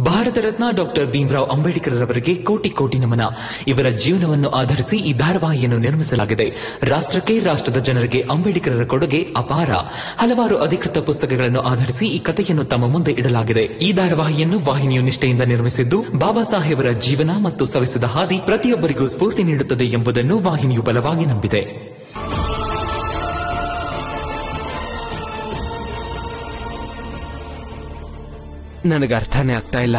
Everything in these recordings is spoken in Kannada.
ಭಾರತ ರತ್ನ ಡಾಕ್ಟರ್ ಭೀಮರಾವ್ ಅಂಬೇಡ್ಕರ್ ರವರಿಗೆ ಕೋಟಿ ಕೋಟಿ ನಮನ ಇವರ ಜೀವನವನ್ನು ಆಧರಿಸಿ ಈ ಧಾರಾವಾಹಿಯನ್ನು ನಿರ್ಮಿಸಲಾಗಿದೆ ರಾಷ್ಟ್ರಕ್ಕೆ ರಾಷ್ಟ್ರದ ಜನರಿಗೆ ಅಂಬೇಡ್ಕರರ ಕೊಡುಗೆ ಅಪಾರ ಹಲವಾರು ಅಧಿಕೃತ ಪುಸ್ತಕಗಳನ್ನು ಆಧರಿಸಿ ಈ ಕಥೆಯನ್ನು ತಮ್ಮ ಮುಂದೆ ಇಡಲಾಗಿದೆ ಈ ಧಾರಾವಾಹಿಯನ್ನು ವಾಹಿನಿಯು ನಿಷ್ಠೆಯಿಂದ ನಿರ್ಮಿಸಿದ್ದು ಬಾಬಾ ಸಾಹೇಬರ ಜೀವನ ಮತ್ತು ಸವಿಸಿದ ಹಾದಿ ಪ್ರತಿಯೊಬ್ಬರಿಗೂ ಸ್ಫೂರ್ತಿ ನೀಡುತ್ತದೆ ಎಂಬುದನ್ನು ವಾಹಿನಿಯು ಬಲವಾಗಿ ನಂಬಿದೆ ನನಗೆ ಅರ್ಥನೇ ಆಗ್ತಾ ಇಲ್ಲ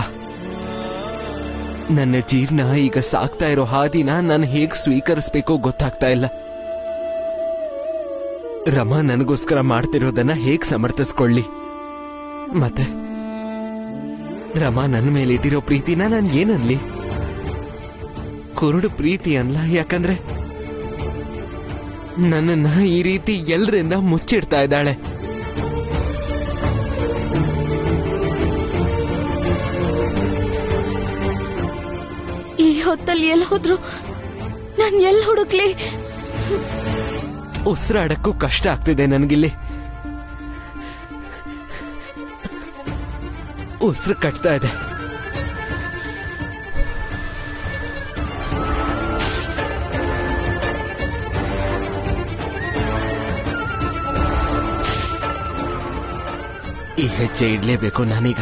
ನನ್ನ ಜೀವನ ಈಗ ಸಾಗ್ತಾ ಇರೋ ಹಾದಿನ ನಾನು ಹೇಗ್ ಸ್ವೀಕರಿಸ್ಬೇಕೋ ಗೊತ್ತಾಗ್ತಾ ಇಲ್ಲ ರಮಾ ನನಗೋಸ್ಕರ ಮಾಡ್ತಿರೋದನ್ನ ಹೇಗ್ ಸಮರ್ಥಿಸ್ಕೊಳ್ಳಿ ಮತ್ತೆ ರಮಾ ನನ್ನ ಮೇಲೆ ಇಟ್ಟಿರೋ ಪ್ರೀತಿನ ನಾನು ಏನನ್ಲಿ ಕುರುಡು ಪ್ರೀತಿ ಅನ್ಲ ಯಾಕಂದ್ರೆ ನನ್ನನ್ನ ಈ ರೀತಿ ಎಲ್ರಿಂದ ಮುಚ್ಚಿಡ್ತಾ ಇದ್ದಾಳೆ ಈ ಹೊತ್ತಲ್ಲಿ ಎಲ್ಲಿ ಹೋದ್ರು ನಾನ್ ಎಲ್ಲಿ ಹುಡುಕ್ಲಿ ಉಸಿರಾಡಕ್ಕೂ ಕಷ್ಟ ಆಗ್ತಿದೆ ನನಗಿಲ್ಲಿ ಉಸಿರು ಕಟ್ತಾ ಇದೆ ಈ ಹೆಜ್ಜೆ ಇಡ್ಲೇಬೇಕು ನಾನೀಗ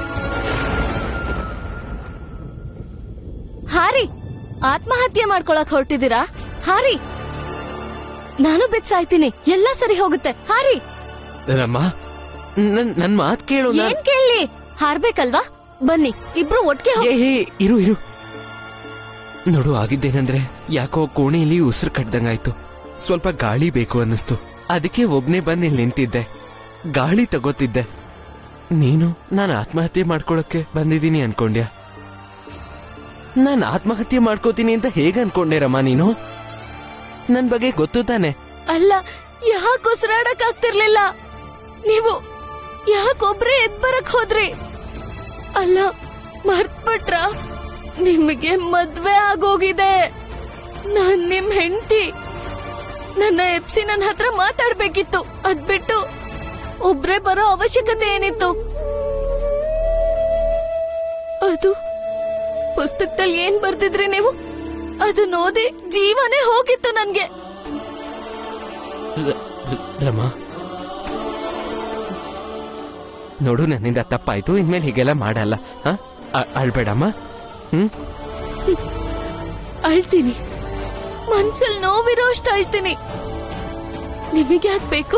ಹಾರಿ ಆತ್ಮಹತ್ಯೆ ಮಾಡ್ಕೊಳಕ್ ಹೊರಟಿದ್ದೀರಾ ಹಾರಿ ನಾನು ಬೆಚ್ಚ ಸಾಯ್ತೀನಿ ಎಲ್ಲ ಸರಿ ಹೋಗುತ್ತೆ ಹಾರಿ ರಮ್ಮ ನನ್ ನನ್ ಮಾತ್ ಕೇಳು ನಾನ್- ಏನ್ ಕೇಳಲಿ ಹಾರ್ಬೇಕಲ್ವಾ ಬನ್ನಿ ಇಬ್ರು ಒಟ್ಟಿಗೆ ಏ ಏ, ಇರು ಇರು ನೋಡು ಆಗಿದ್ದೇನಂದ್ರೆ ಯಾಕೋ ಕೋಣೆಯಲ್ಲಿ ಉಸಿರು ಕಟ್ದಂಗಾಯ್ತು ಸ್ವಲ್ಪ ಗಾಳಿ ಬೇಕು ಅನ್ನಿಸ್ತು ಅದಕ್ಕೆ ಒಬ್ನೇ ಬಂದು ಇಲ್ಲಿ ನಿಂತಿದ್ದೆ ಗಾಳಿ ತಗೋತಿದ್ದೆ ನೀನು ನಾನು ಆತ್ಮಹತ್ಯೆ ಮಾಡ್ಕೊಳಕ್ಕೆ ಬಂದಿದ್ದೀನಿ ಅನ್ಕೊಂಡ್ಯಾ ನಾನು ಆತ್ಮಹತ್ಯೆ ಮಾಡ್ಕೋತೀನಿ ಅಂತ ಹೇಗೆ ಅನ್ಕೊಂಡೆ ರಮ್ಮ ನೀನು ನನ್ ಬಗ್ಗೆ ಗೊತ್ತು ತಾನೆ ಅಲ್ಲ ಯಾಕೆ ಉಸಿರಾಡಕ್ ಆಗ್ತಿರ್ಲಿಲ್ಲ ನೀವು ಯಾಕೊಬ್ರೇ ಎದ್ ಬರಕ್ ಹೋದ್ರಿ ಅಲ್ಲ ಮರ್ತ್ಬಿಟ್ರ ನಿಮಗೆ ಮದ್ವೆ ಆಗೋಗಿದೆ ನಾನ್ ನಿಮ್ ಹೆಂಡತಿ ನನ್ನ ಎಪ್ಸಿ ನನ್ನ ಹತ್ರ ಮಾತಾಡ್ಬೇಕಿತ್ತು ಅದ್ಬಿಟ್ಟು ಒಬ್ರೇ ಬರೋ ಅವಶ್ಯಕತೆ ಏನಿತ್ತು ಅದು ಪುಸ್ತಕದಲ್ಲಿ ಏನ್ ಬರ್ದಿದ್ರಿ ನೀವು ಅದನ್ನ ಓದಿ ಜೀವನೇ ಹೋಗಿತ್ತು ನನ್ಗೆ ರ- ರ- ರಮ ನೋಡು ನನ್ನಿಂದ ತಪ್ಪಾಯ್ತು ಇನ್ಮೇಲೆ ಹೀಗೆಲ್ಲ ಮಾಡಲ್ಲ ಹ ಅ- ಅಳ್ಬೇಡಮ್ಮ ಹ್ಮ್ ಅಳ್ತೀನಿ ಮನ್ಸಲ್ ನೋವಿರೋ ಅಷ್ಟು ಅಳ್ತೀನಿ ನಿಮಗೆ ಯಾಕೆ ಬೇಕು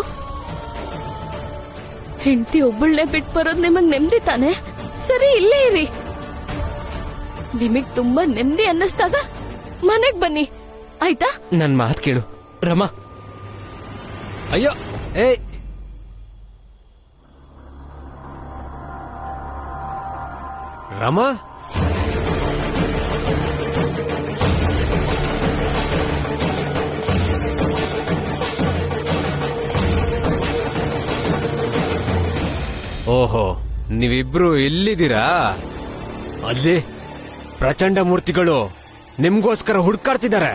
ಹೆಂಡತಿ ಒಬ್ಬಳನ್ನೇ ಬಿಟ್ಟು ಬರೋದ್ ನಿಮಗ್ ನೆಮ್ಮದಿ ತಾನೆ ಸರಿ ಇಲ್ಲೇ ಇರಿ ನಿಮಗ್ ತುಂಬಾ ನೆಮ್ಮದಿ ಅನ್ನಿಸ್ದಾಗ ಮನೆಗ್ ಬನ್ನಿ ಆಯ್ತಾ ನನ್ ಮಾತ್ ಕೇಳು ರಮ ಅಯ್ಯೋ ಏ ರಮ ಓಹೋ ನೀವಿಬ್ರು ಎಲ್ಲಿದ್ದೀರಾ ಅಲ್ಲಿ ಪ್ರಚಂಡ ಮೂರ್ತಿಗಳು ನಿಮ್ಗೋಸ್ಕರ ಹುಡ್ಕಾಡ್ತಿದ್ದಾರೆ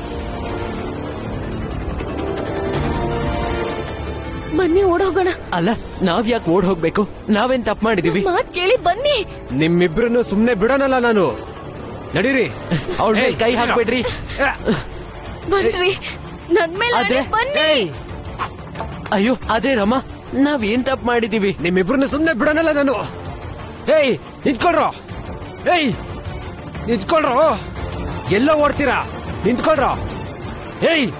ಬನ್ನಿ ಓಡೋಗೋಣ ಅಲ್ಲ ನಾವ್ ಯಾಕೆ ಓಡ್ ಹೋಗ್ಬೇಕು ನಾವೇನ್ ತಪ್ಪು ಮಾಡಿದೀವಿ ಮಾತ್ ಕೇಳಿ ಬನ್ನಿ ನಿಮ್ಮಿಬ್ರನ್ನು ಸುಮ್ನೆ ಬಿಡೋನಲ್ಲ ನಾನು ನಡೀರಿ ಅವಳ ಮೇಲೆ ಏಯ್, ಕೈ ಹಾಕ್ಬೇಡ್ರಿ ಬನ್ರಿ ನನ್ ಮೇಲೆ ಆದ್ರೆ- ಆಣೆ, ಬನ್ನಿ ಏಯ್, ಅಯ್ಯೋ ಅದೇ ರಮ ನಾವ್ ಏನ್ ತಪ್ಪು ಮಾಡಿದೀವಿ ನಿಮ್ಮಿಬ್ರನ್ನ ಸುಮ್ನೆ ಬಿಡೋನಲ್ಲ ನಾನು ಏಯ್ ನಿಂತ್ಕೊಳ್ರೋ ಏಯ್ ನಿಂತ್ಕೊಳ್ರೋ ಎಲ್ಲ ಓಡ್ತೀರಾ ನಿಂತ್ಕೊಳ್ರೋ ಏಯ್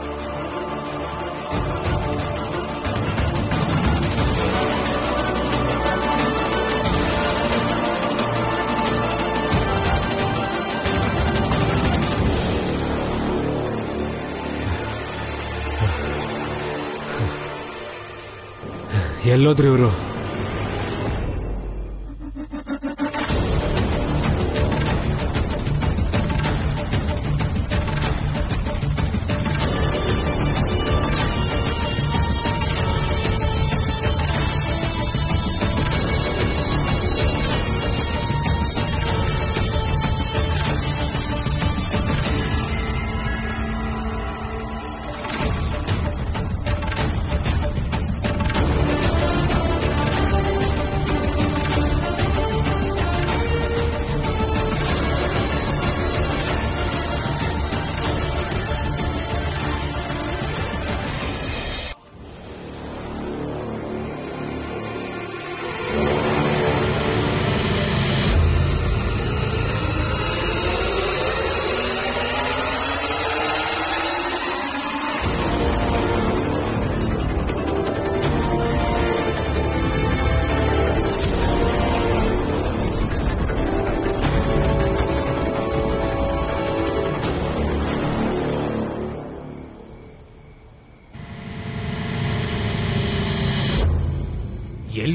ಎಲ್ಲೋದ್ರಿ ಇವರು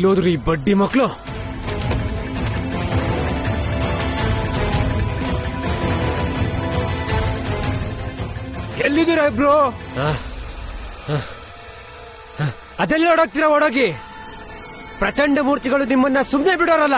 ಎಲ್ಲೋದ್ರು ಈ ಬಡ್ಡಿ ಮಕ್ಳು ಎಲ್ಲಿದ್ದೀರಾ ಇಬ್ರು ಅದೆಲ್ಲ ಓಡೋಗ್ತೀರಾ ಓಡೋಗಿ ಪ್ರಚಂಡ ಮೂರ್ತಿಗಳು ನಿಮ್ಮನ್ನ ಸುಮ್ಮನೆ ಬಿಡೋರಲ್ಲ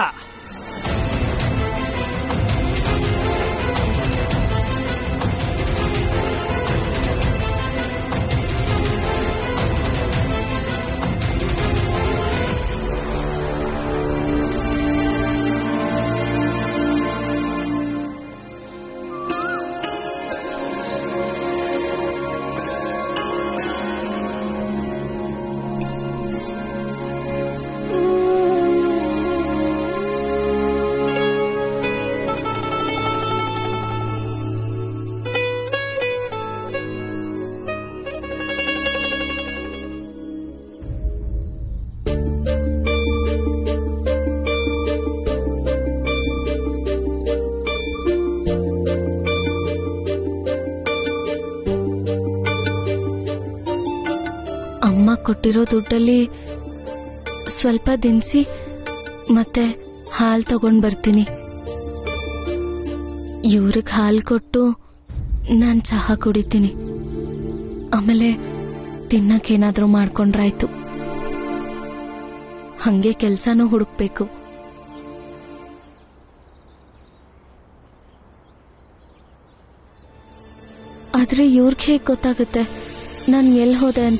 ಅಮ್ಮ ಕೊಟ್ಟಿರೋ ದುಡ್ಡಲ್ಲಿ ಸ್ವಲ್ಪ ದಿನಸಿ ಮತ್ತೆ ಹಾಲ್ ತಗೊಂಡ್ ಬರ್ತೀನಿ ಇವ್ರಿಗೆ ಹಾಲ್ ಕೊಟ್ಟು ನಾನ್ ಚಹಾ ಕುಡಿತೀನಿ ಆಮೇಲೆ ತಿನ್ನಕ್ಕೇನಾದ್ರೂ ಮಾಡ್ಕೊಂಡ್ರಾಯ್ತು ಹಂಗೆ ಕೆಲ್ಸನೂ ಹುಡುಕ್ಬೇಕು ಆದ್ರೆ ಇವ್ರಿಗೆ ಹೇಗ್ ಗೊತ್ತಾಗುತ್ತೆ ನಾನ್ ಎಲ್ ಹೋದೆ ಅಂತ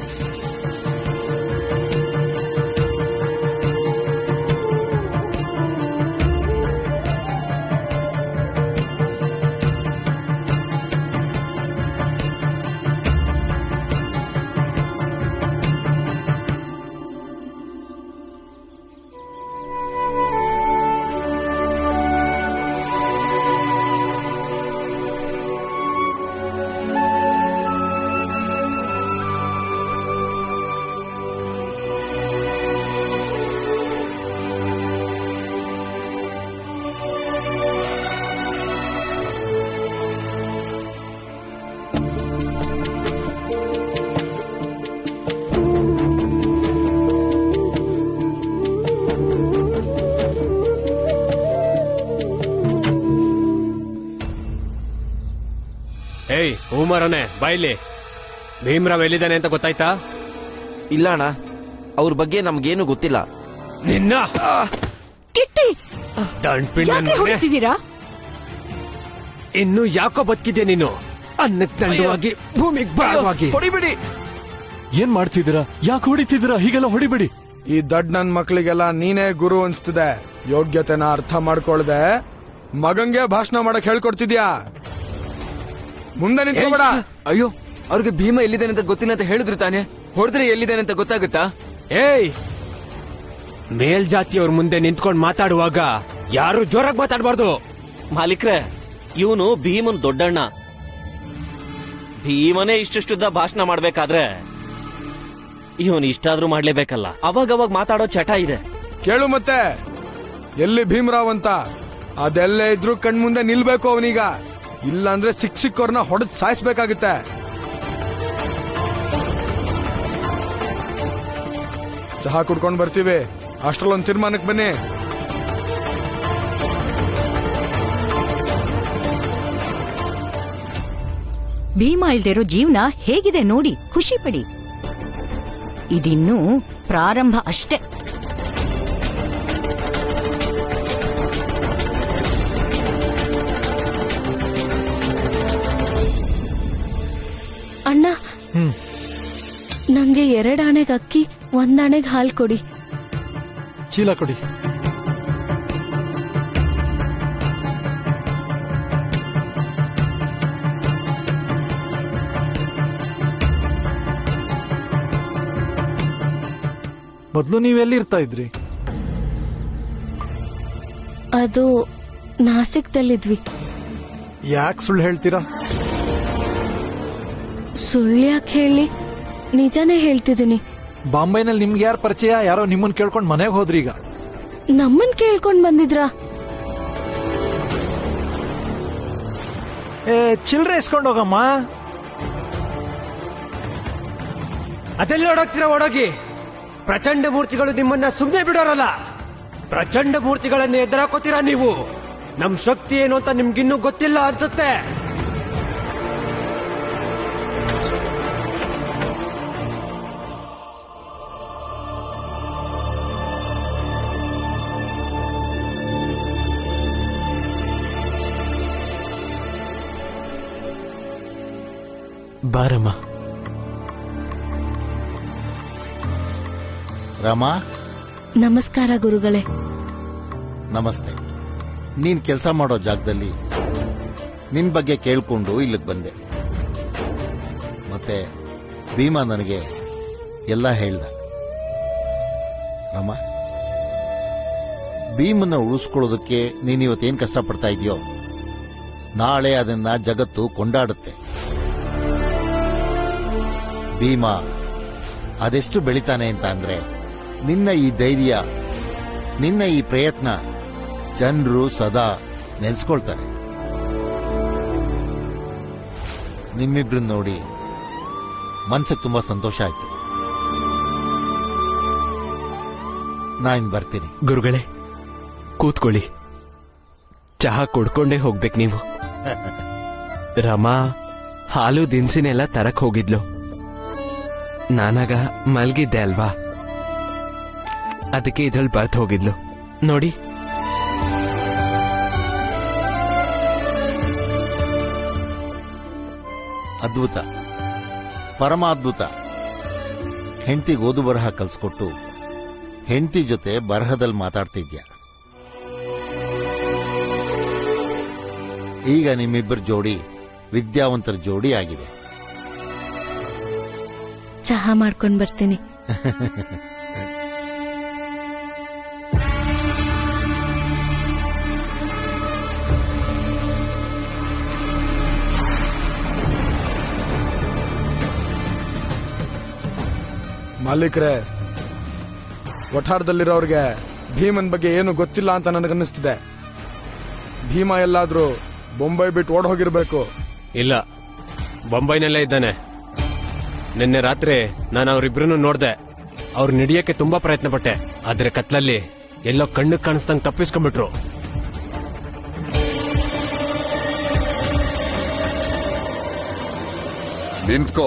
ಏಯ್ ಹೂಮರನೆ ಬಾಯ್ಲಿ ಭೀಮ್ರಾವ್ ಎಲ್ಲಿದ್ದಾನೆ ಅಂತ ಗೊತ್ತಾಯ್ತಾ ಇಲ್ಲ ಅಣ್ಣ ಅವ್ರ ಬಗ್ಗೆ ನಮ್ಗೇನು ಗೊತ್ತಿಲ್ಲ ನಿನ್ನ ಕಿಟ್ಟಿ ದಂಡ್ಪಿಂಡ ಯಾಕೆ ಹೊಡಿತಿದ್ದೀರಾ ಇನ್ನು ಯಾಕೋ ಬದುಕಿದ್ಯಾ ನೀನು ಅನ್ನಕ್ ದಂಡವಾಗಿ ಭೂಮಿಗೆ ಭಾರವಾಗಿ ಹೊಡಿಬಿಡಿ ಏನ್ ಮಾಡ್ತಿದ್ದೀರಾ ಯಾಕೆ ಹೊಡಿತಿದ್ದೀರಾ ಹೀಗೆಲ್ಲ ಹೊಡಿಬೇಡಿ ಈ ದೊಡ್ಡ ನನ್ ಮಕ್ಳಿಗೆಲ್ಲ ನೀನೇ ಗುರು ಅನ್ಸ್ತಿದೆ ಯೋಗ್ಯತೆನ ಅರ್ಥ ಮಾಡ್ಕೊಳ್ದೆ ಮಗಂಗೆ ಭಾಷಣ ಮಾಡಕ್ ಹೇಳ್ಕೊಡ್ತಿದ್ಯಾ ಮುಂದೆ ನಿಂತ್ಕೋಬೇಡ ಅಯ್ಯೋ ಅವ್ರಿಗೆ ಭೀಮ ಎಲ್ಲಿದ್ದಾನೆ ಅಂತ ಗೊತ್ತಿಲ್ಲ ಅಂತ ಹೇಳಿದ್ರು ತಾನೆ ಹೊಡೆದ್ರೆ ಎಲ್ಲಿದ್ದಾನೆ ಅಂತ ಗೊತ್ತಾಗುತ್ತಾ ಏಯ್ ಮೇಲ್ಜಾತಿಯವ್ರ ಮುಂದೆ ನಿಂತ್ಕೊಂಡು ಮಾತಾಡುವಾಗ ಯಾರು ಜೋರಾಗಿ ಮಾತಾಡಬಾರ್ದು ಮಾಲೀಕ್ರೆ ಇವನು ಭೀಮನ್ ದೊಡ್ಡಣ್ಣ ಭೀಮನೇ ಇಷ್ಟುಷ್ಟುದ್ದ ಭಾಷಣ ಮಾಡ್ಬೇಕಾದ್ರೆ ಇವನು ಇಷ್ಟಾದ್ರೂ ಮಾಡ್ಲೇಬೇಕಲ್ಲ ಅವಾಗವಾಗ ಮಾತಾಡೋ ಚಟ ಇದೆ ಕೇಳು ಮತ್ತೆ ಎಲ್ಲಿ ಭೀಮರಾವ್ ಅಂತ ಅದೆಲ್ಲೇ ಇದ್ರು ಕಣ್ಮುಂದೆ ನಿಲ್ಬೇಕು ಅವನೀಗ ಇಲ್ಲಾಂದ್ರೆ ಸಿಕ್ ಸಿಕ್ಕವ್ರನ್ನ ಹೊಡೆದ್ ಸಾಯಿಸ್ಬೇಕಾಗುತ್ತೆ ಚಹಾ ಕುಡ್ಕೊಂಡ್ ಬರ್ತೀವಿ ಅಷ್ಟ್ರಲ್ಲೊಂದ್ ತೀರ್ಮಾನಕ್ಕೆ ಬನ್ನಿ ಭೀಮ ಇಲ್ದಿರೋ ಜೀವನ ಹೇಗಿದೆ ನೋಡಿ ಖುಷಿ ಪಡಿ ಇದಿನ್ನೂ ಪ್ರಾರಂಭ ಅಷ್ಟೇ ಅಣ್ಣ ನಂಗೆ ಎರಡ್ ಆಣೆಗ್ ಅಕ್ಕಿ ಒಂದ್ ಆಣೆಗ್ ಹಾಲ್ ಕೊಡಿ ಚೀಲ ಕೊಡಿ ಮೊದ್ಲು ನೀವೆಲ್ಲಿ ಇರ್ತಾ ಇದ್ರಿ ಅದು ನಾಸಿಕ್ದಲ್ಲಿದ್ವಿ ಯಾಕೆ ಸುಳ್ಳು ಹೇಳ್ತೀರಾ ಸುಳ್ಳ್ಯಾಕ್ ಹೇಳಿ ನಿಜಾನೇ ಹೇಳ್ತಿದ್ದೀನಿ ಬಾಂಬೈನಲ್ಲಿ ನಿಮ್ಗೆ ಯಾರು ಪರಿಚಯ ಯಾರೋ ನಿಮ್ಮನ್ನ ಕೇಳ್ಕೊಂಡು ಮನೆಗೆ ಹೋದ್ರಿ ಈಗ ನಮ್ಮನ್ ಕೇಳ್ಕೊಂಡ್ ಬಂದಿದ್ರಾ ಏ ಚಿಲ್ರೆ ಇಸ್ಕೊಂಡು ಹೋಗಮ್ಮ ಅದೆಲ್ಲ ಓಡೋಗ್ತೀರಾ ಓಡೋಗಿ ಪ್ರಚಂಡ ಮೂರ್ತಿಗಳು ನಿಮ್ಮನ್ನ ಸುಮ್ಮನೆ ಬಿಡೋರಲ್ಲ ಪ್ರಚಂಡ ಮೂರ್ತಿಗಳನ್ನು ಎದುರಾಕೋತೀರಾ ನೀವು ನಮ್ ಶಕ್ತಿ ಏನು ಅಂತ ನಿಮ್ಗಿನ್ನೂ ಗೊತ್ತಿಲ್ಲ ಅನ್ಸುತ್ತೆ ಬಾರಮ್ಮ ರಾಮ ನಮಸ್ಕಾರ ಗುರುಗಳೇ ನಮಸ್ತೆ ನೀನ್ ಕೆಲಸ ಮಾಡೋ ಜಾಗದಲ್ಲಿ ನಿನ್ ಬಗ್ಗೆ ಕೇಳ್ಕೊಂಡು ಇಲ್ಲಿಗೆ ಬಂದೆ ಮತ್ತೆ ಭೀಮಾ ನನಗೆ ಎಲ್ಲ ಹೇಳ್ದ ರಾಮ ಭೀಮನ್ನ ಉಳಿಸ್ಕೊಳ್ಳೋದಕ್ಕೆ ನೀನ್ ಇವತ್ತೇನ್ ಕಷ್ಟಪಡ್ತಾ ಇದೆಯೋ ನಾಳೆ ಅದನ್ನ ಜಗತ್ತು ಕೊಂಡಾಡುತ್ತೆ ಭೀಮಾ ಅದೆಷ್ಟು ಬೆಳಿತಾನೆ ಅಂತ ಅಂದ್ರೆ ನಿನ್ನ ಈ ಧೈರ್ಯ ನಿನ್ನ ಈ ಪ್ರಯತ್ನ ಜನರು ಸದಾ ನೆನೆಸ್ಕೊಳ್ತಾರೆ ನಿಮ್ಮಿಬ್ರನ್ನ ನೋಡಿ ಮನ್ಸಿಗೆ ತುಂಬಾ ಸಂತೋಷ ಆಯ್ತು ನಾನ್ ಬರ್ತೀನಿ ಗುರುಗಳೇ ಕೂತ್ಕೊಳ್ಳಿ ಚಹಾ ಕೊಡ್ಕೊಂಡೇ ಹೋಗ್ಬೇಕು ನೀವು ರಮಾ ಹಾಲು ದಿನಸಿನೆಲ್ಲ ತರಕ್ ಹೋಗಿದ್ಲು ನಾನಾಗ ಮಲ್ಗಿದ್ದೆ ಅಲ್ವಾ ಅದಕ್ಕೆ ಇದ್ರಲ್ಲಿ ಬರ್ತ್ ಹೋಗಿದ್ಲು ನೋಡಿ ಅದ್ಭುತ ಪರಮಾದ್ಭುತ ಹೆಂಡತಿಗೆ ಓದು ಬರಹ ಕಲ್ಸ್ಕೊಟ್ಟು ಹೆಂಡತಿ ಜೊತೆ ಬರಹದಲ್ಲಿ ಮಾತಾಡ್ತಿದ್ಯಾ ಈಗ ನಿಮ್ಮಿಬ್ಬರ ಜೋಡಿ ವಿದ್ಯಾವಂತರ ಜೋಡಿ ಆಗಿದೆ ಚಹಾ ಮಾಡ್ಕೊಂಡ್ ಬರ್ತೀನಿ ಮಾಲೀಕ್ರೆ ವಠಾರದಲ್ಲಿರೋರ್ಗೆ ಭೀಮನ್ ಬಗ್ಗೆ ಏನು ಗೊತ್ತಿಲ್ಲ ಅಂತ ನನಗನ್ನಿಸ್ತಿದೆ ಭೀಮ ಎಲ್ಲಾದ್ರೂ ಬೊಂಬೈ ಬಿಟ್ಟು ಓಡ್ ಹೋಗಿರ್ಬೇಕು ಇಲ್ಲ ಬೊಂಬೈನಲ್ಲೇ ಇದ್ದಾನೆ ನಿನ್ನೆ ರಾತ್ರಿ ನಾನು ಅವರಿಬ್ರು ನೋಡ್ದೆ ಅವ್ರು ನಿಡಿಯಕ್ಕೆ ತುಂಬಾ ಪ್ರಯತ್ನ ಪಟ್ಟೆ ಆದ್ರೆ ಕತ್ಲಲ್ಲಿ ಎಲ್ಲೋ ಕಣ್ಣು ಕಾಣಿಸ್ದಂಗ್ ತಪ್ಪಿಸ್ಕೊಂಡ್ಬಿಟ್ರು ನಿಂತ್ಕೋ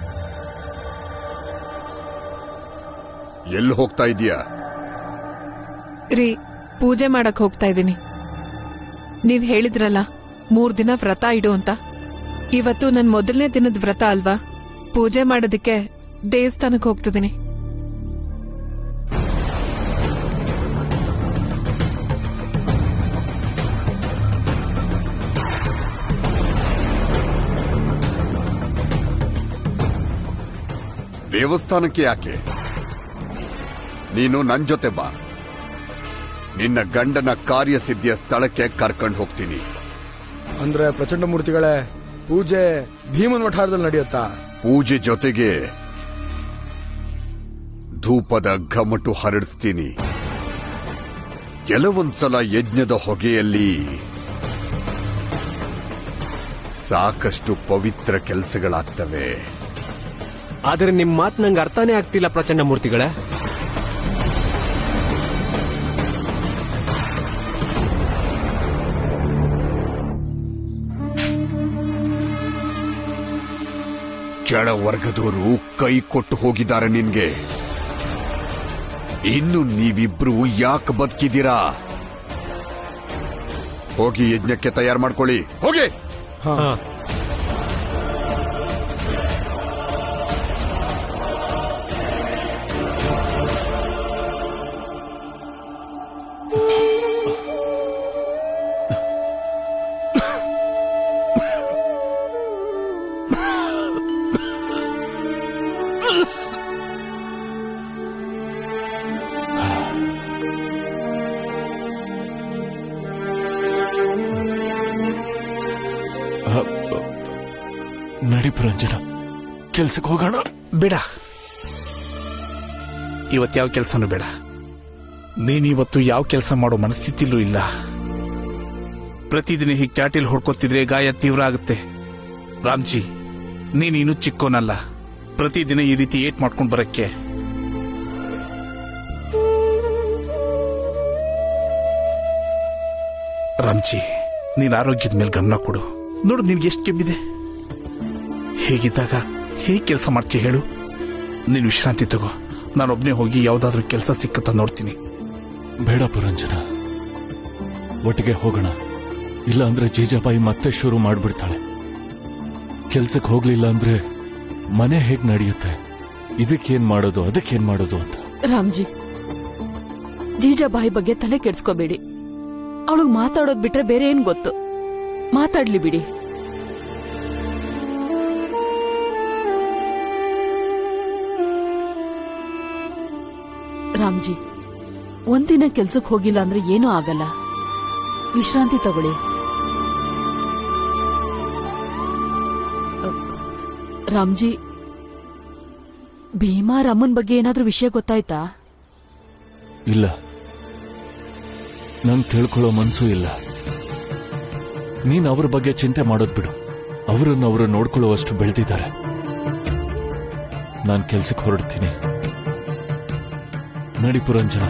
ಎಲ್ಲಿ ಹೋಗ್ತಾ ಇದೀಯಾ ರೀ ಪೂಜೆ ಮಾಡಕ್ ಹೋಗ್ತಾ ಇದ್ದೀನಿ ನೀವ್ ಹೇಳಿದ್ರಲ್ಲ ಮೂರ್ ದಿನ ವ್ರತ ಇಡು ಅಂತ ಇವತ್ತು ನನ್ ಮೊದಲನೇ ದಿನದ ವ್ರತ ಅಲ್ವಾ ಪೂಜೆ ಮಾಡೋದಕ್ಕೆ ದೇವಸ್ಥಾನಕ್ಕೆ ಹೋಗ್ತಿದ್ದೀನಿ ದೇವಸ್ಥಾನಕ್ಕೆ ಯಾಕೆ ನೀನು ನನ್ ಜೊತೆ ಬಾ ನಿನ್ನ ಗಂಡನ ಕಾರ್ಯಸಿದ್ಧಿಯ ಸ್ಥಳಕ್ಕೆ ಕರ್ಕೊಂಡು ಹೋಗ್ತೀನಿ ಅಂದ್ರೆ ಪ್ರಚಂಡ ಮೂರ್ತಿಗಳೇ ಪೂಜೆ ಭೀಮನ್ ವಠಾರದಲ್ಲಿ ನಡೆಯುತ್ತಾ ಪೂಜೆ ಜೊತೆಗೆ ಧೂಪದ ಘಮಟು ಹರಡಿಸ್ತೀನಿ ಕೆಲವೊಂದ್ಸಲ ಯಜ್ಞದ ಹೊಗೆಯಲ್ಲಿ ಸಾಕಷ್ಟು ಪವಿತ್ರ ಕೆಲಸಗಳಾಗ್ತವೆ ಆದ್ರೆ ನಿಮ್ ಮಾತ್ ನಂಗೆ ಅರ್ಥನೇ ಆಗ್ತಿಲ್ಲ ಪ್ರಚಂಡ ಮೂರ್ತಿಗಳೇ ಕೆಳ ವರ್ಗದವರು ಕೈ ಕೊಟ್ಟು ಹೋಗಿದ್ದಾರೆ ನಿನ್ಗೆ ಇನ್ನು ನೀವಿಬ್ರು ಯಾಕೆ ಬದುಕಿದ್ದೀರಾ ಹೋಗಿ ಯಜ್ಞಕ್ಕೆ ತಯಾರು ಮಾಡ್ಕೊಳ್ಳಿ ಹೋಗಿ ನಡಿ ಪುರಂಜನ ಕೆಲ್ಸಕ್ಕೆ ಹೋಗೋಣ ಬೇಡ ಇವತ್ತು ಯಾವ ಕೆಲಸನೂ ಬೇಡ ನೀನಿವತ್ತು ಯಾವ ಕೆಲಸ ಮಾಡೋ ಮನಸ್ಥಿತಿಲೂ ಇಲ್ಲ ಪ್ರತಿದಿನ ಹೀಗೆ ಚಾಟಿಲ್ ಹೊಡ್ಕೋತಿದ್ರೆ ಗಾಯ ತೀವ್ರ ಆಗುತ್ತೆ ರಾಮ್ಜಿ ನೀನಿನ್ನೂ ಚಿಕ್ಕೋನಲ್ಲ ಪ್ರತಿದಿನ ಈ ರೀತಿ ಏಟ್ ಮಾಡ್ಕೊಂಡು ಬರಕ್ಕೆ ರಾಮ್ಜಿ ನೀನ್ ಆರೋಗ್ಯದ ಮೇಲೆ ಗಮನ ಕೊಡು ನೋಡು ನಿನ್ಗೆ ಎಷ್ಟು ಕೆಮ್ಮಿದೆ ಹೇಗಿದ್ದಾಗ ಹೇಗೆ ಕೆಲಸ ಮಾಡ್ತೀಯ ಹೇಳು ನೀನು ವಿಶ್ರಾಂತಿ ತಗೋ ನಾನೊಬ್ನೇ ಹೋಗಿ ಯಾವ್ದಾದ್ರೂ ಕೆಲಸ ಸಿಕ್ಕತ್ತ ನೋಡ್ತೀನಿ ಬೇಡ ಪುರಂಜನ ಒಟ್ಟಿಗೆ ಹೋಗೋಣ ಇಲ್ಲ ಅಂದ್ರೆ ಜೀಜಾಬಾಯಿ ಮತ್ತೆ ಶುರು ಮಾಡ್ಬಿಡ್ತಾಳೆ ಕೆಲ್ಸಕ್ಕೆ ಹೋಗ್ಲಿಲ್ಲ ಅಂದ್ರೆ ಮನೆ ಹೇಗ್ ನಡೆಯುತ್ತೆ ಇದಕ್ಕೇನ್ ಮಾಡೋದು ಅದಕ್ಕೇನ್ ಮಾಡೋದು ಅಂತ ರಾಮ್ಜಿ ಜೀಜಾಬಾಯಿ ಬಗ್ಗೆ ತಲೆ ಕೆಡ್ಸ್ಕೋಬೇಡಿ ಅವಳಿಗೆ ಮಾತಾಡೋದ್ ಬಿಟ್ರೆ ಬೇರೆ ಏನ್ ಗೊತ್ತು ಮಾತಾಡ್ಲಿ ಬಿಡಿ ರಾಮ್ಜಿ ಒಂದಿನ ಕೆಲ್ಸಕ್ಕೆ ಹೋಗಿಲ್ಲ ಅಂದ್ರೆ ಏನೂ ಆಗಲ್ಲ ವಿಶ್ರಾಂತಿ ತಗೊಳ್ಳಿ ಅ, ರಾಮ್ಜಿ ಭೀಮಾ ರಮ್ಮನ್ ಬಗ್ಗೆ ಏನಾದ್ರೂ ವಿಷಯ ಗೊತ್ತಾಯ್ತಾ ಇಲ್ಲ ನಂಗ್ ತಿಳ್ಕೊಳ್ಳೋ ಮನ್ಸು ಇಲ್ಲ ನೀನ್ ಅವ್ರ ಬಗ್ಗೆ ಚಿಂತೆ ಮಾಡೋದ್ ಬಿಡು ಅವರನ್ನು ಅವರು ನೋಡ್ಕೊಳ್ಳುವಷ್ಟು ಬೆಳೆದಿದ್ದಾರೆ ನಾನ್ ಕೆಲ್ಸಕ್ಕೆ ಹೊರಡ್ತೀನಿ ನಡಿ ಪುರಂಜನ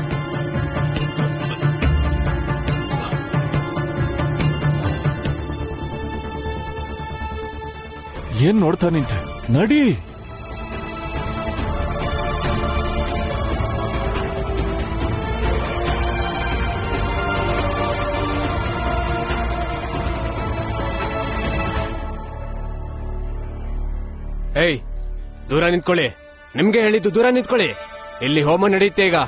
ಏನ್ ನೋಡ್ತಾ ನಿಂತೆ ನಡಿ ಏಯ್ ದೂರ ನಿಂತ್ಕೊಳ್ಳಿ ನಿಮ್ಗೆ ಹೇಳಿದ್ದು ದೂರ ನಿಂತ್ಕೊಳ್ಳಿ ಇಲ್ಲಿ ಹೋಮ ನಡೆಯುತ್ತೆ ಈಗ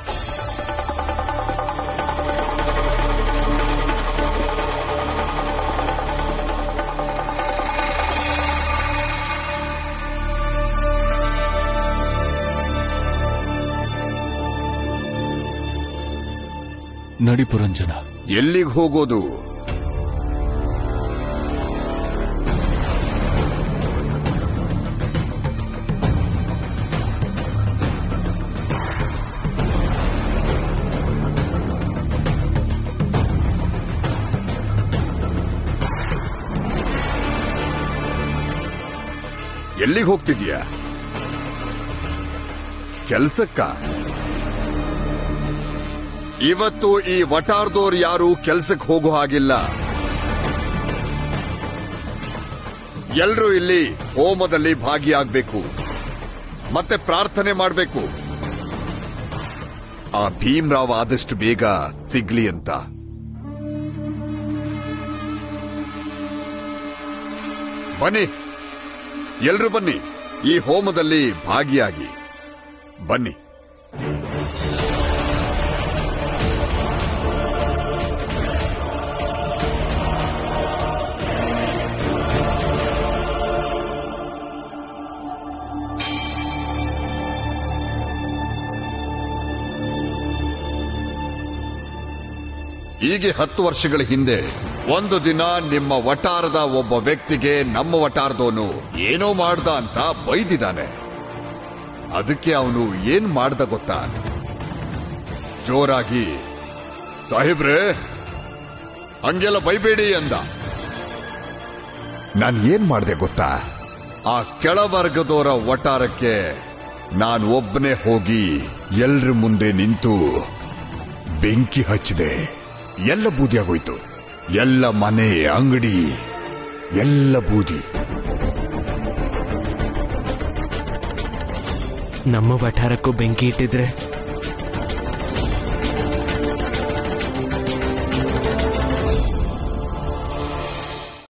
ನಡಿ ಪುರಂಜನ ಎಲ್ಲಿಗೆ ಹೋಗೋದು ಎಲ್ಲಿಗೆ ಹೋಗ್ತಿದ್ಯಾ ಕೆಲ್ಸಕ್ಕ ಇವತ್ತು ಈ ವಟಾರ್ದೋರ್ ಯಾರು ಕೆಲ್ಸಕ್ಕೆ ಹೋಗೋ ಹಾಗಿಲ್ಲ ಎಲ್ರೂ ಇಲ್ಲಿ ಹೋಮದಲ್ಲಿ ಭಾಗಿಯಾಗಬೇಕು ಮತ್ತೆ ಪ್ರಾರ್ಥನೆ ಮಾಡಬೇಕು ಆ ಭೀಮ್ರಾವ್ ಆದಷ್ಟು ಬೇಗ ಸಿಗ್ಲಿ ಅಂತ ಬನ್ನಿ ಎಲ್ರು ಬನ್ನಿ ಈ ಹೋಮದಲ್ಲಿ ಭಾಗಿಯಾಗಿ ಬನ್ನಿ ಹೀಗೆ ಹತ್ತು ವರ್ಷಗಳ ಹಿಂದೆ ಒಂದು ದಿನ ನಿಮ್ಮ ವಟಾರದ ಒಬ್ಬ ವ್ಯಕ್ತಿಗೆ ನಮ್ಮ ವಟಾರದವನು ಏನೋ ಮಾಡ್ದ ಅಂತ ಬೈದಿದ್ದಾನೆ ಅದಕ್ಕೆ ಅವನು ಏನ್ ಮಾಡ್ದ ಗೊತ್ತಾ ಜೋರಾಗಿ ಸಾಹೇಬ್ರೆ ಹಂಗೆಲ್ಲ ಬೈಬೇಡಿ ಅಂದ ನಾನು ಏನ್ ಮಾಡ್ದೆ ಗೊತ್ತಾ ಆ ಕೆಳವರ್ಗದವರ ವಟಾರಕ್ಕೆ ನಾನು ಒಬ್ಬನೇ ಹೋಗಿ ಎಲ್ರ ಮುಂದೆ ನಿಂತು ಬೆಂಕಿ ಹಚ್ಚಿದೆ ಎಲ್ಲ ಬೂದಿಯಾಗೋಯ್ತು ಎಲ್ಲ ಮನೆ ಅಂಗಡಿ ಎಲ್ಲ ಬೂದಿ ನಮ್ಮ ವಠಾರಕ್ಕೂ ಬೆಂಕಿ ಇಟ್ಟಿದ್ರೆ